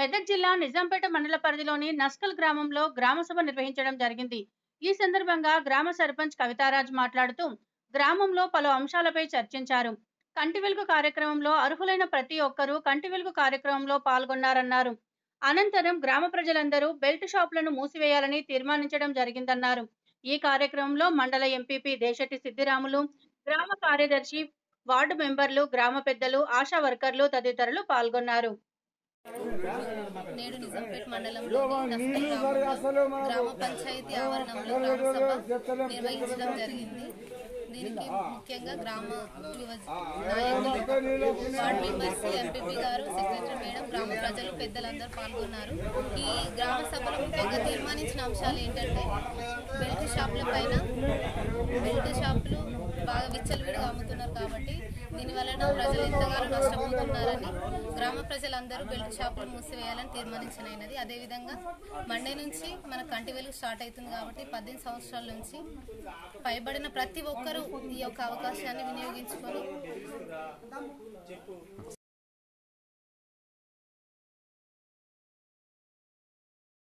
మెదక్ జిల్లా నిజాంపేట మండల పరిధిలోని నస్కల్ గ్రామంలో గ్రామ సభ నిర్వహించడం జరిగింది ఈ సందర్భంగా గ్రామ సర్పంచ్ కవితారాజ్ మాట్లాడుతూ గ్రామంలో పలు అంశాలపై చర్చించారు కంటి వెలుగు కార్యక్రమంలో అర్హులైన ప్రతి ఒక్కరూ కంటి వెలుగు కార్యక్రమంలో పాల్గొన్నారన్నారు అనంతరం గ్రామ ప్రజలందరూ బెల్ట్ షాపులను మూసివేయాలని తీర్మానించడం జరిగిందన్నారు ఈ కార్యక్రమంలో మండల ఎంపీపీ దేశెట్టి సిద్దిరాములు గ్రామ కార్యదర్శి వార్డు మెంబర్లు గ్రామ పెద్దలు ఆశా వర్కర్లు తదితరులు పాల్గొన్నారు నేడు నిజాంపేట్ మండలంలోని నస్కల్ గ్రామంలో గ్రామ పంచాయతీ ఆవరణంలో గ్రామ సభ నిర్వహించడం జరిగింది దీనికి ముఖ్యంగా గ్రామ యువ నాయకులు వార్డ్ మెంబర్స్ ఎంపీపీ గారు సెక్రటరీ మేడం గ్రామ ప్రజలు పెద్దలందరూ పాల్గొన్నారు ఈ గ్రామ సభలో ముఖ్యంగా తీర్మానించిన అంశాలు ఏంటంటే బెల్ట్ షాపుల పైన బెల్ట్ షాపులు బాగా విచ్చలవిడిగా అమ్ముతున్నారు కాబట్టి దీని వలన ప్రజలు ఎంతగానో నష్టపోతున్నారని గ్రామ ప్రజలందరూ బెల్ట్ షాపులు మూసివేయాలని తీర్మానించినది అదేవిధంగా మండే నుంచి మన కంటి వెలుగు స్టార్ట్ అవుతుంది కాబట్టి పద్దెనిమిది సంవత్సరాల నుంచి పైబడిన ప్రతి ఒక్కరూ ఈ యొక్క అవకాశాన్ని వినియోగించుకొని